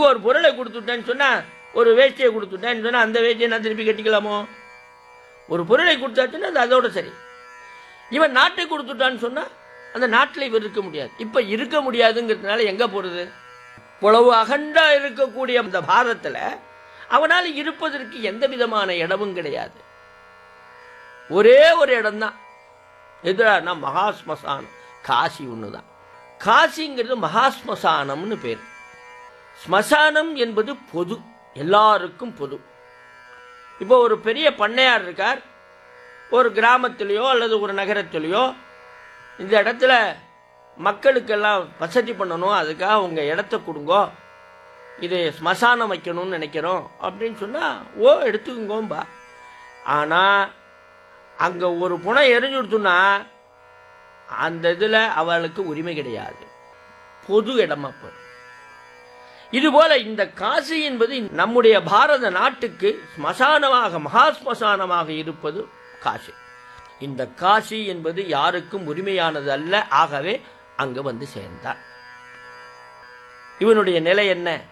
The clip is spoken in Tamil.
இங்க ஒரு பொருளை கொடுத்துட்டேன்னு சொன்னா ஒரு வேஷ்டியை கொடுத்துட்டேன்னு சொன்னா அந்த வேஷ்டியை நான் திருப்பி கட்டிக்கலாமோ ஒரு பொருளை கொடுத்தாச்சுன்னா அது அதோட சரி இவன் நாட்டை கொடுத்துட்டான்னு சொன்னா அந்த நாட்டில் இவர் இருக்க முடியாது இப்ப இருக்க முடியாதுங்கிறதுனால எங்க போறது இவ்வளவு அகண்டா இருக்கக்கூடிய அந்த பாரதத்துல அவனால் இருப்பதற்கு எந்த விதமான இடமும் கிடையாது ஒரே ஒரு இடம்தான் எதுனா மகா ஸ்மசானம் காசி ஒண்ணுதான் காசிங்கிறது மகா ஸ்மசானம்னு பேர் ஸ்மசானம் என்பது பொது எல்லாருக்கும் பொது இப்போ ஒரு பெரிய பண்ணையார் இருக்கார் ஒரு கிராமத்திலேயோ அல்லது ஒரு நகரத்திலேயோ இந்த இடத்துல மக்களுக்கெல்லாம் வசதி பண்ணணும் அதுக்காக உங்கள் இடத்த கொடுங்கோ இது ஸ்மசானம் வைக்கணும்னு நினைக்கிறோம் அப்படின்னு சொன்னால் ஓ எடுத்துக்கோம்பா ஆனால் அங்கே ஒரு புணம் எரிஞ்சு கொடுத்தோன்னா அந்த இதில் அவளுக்கு உரிமை கிடையாது பொது இடமா போய் இதுபோல இந்த காசி என்பது நம்முடைய பாரத நாட்டுக்கு ஸ்மசானமாக மகா ஸ்மசானமாக இருப்பது காசி இந்த காசி என்பது யாருக்கும் உரிமையானது அல்ல ஆகவே அங்கு வந்து சேர்ந்தார் இவனுடைய நிலை என்ன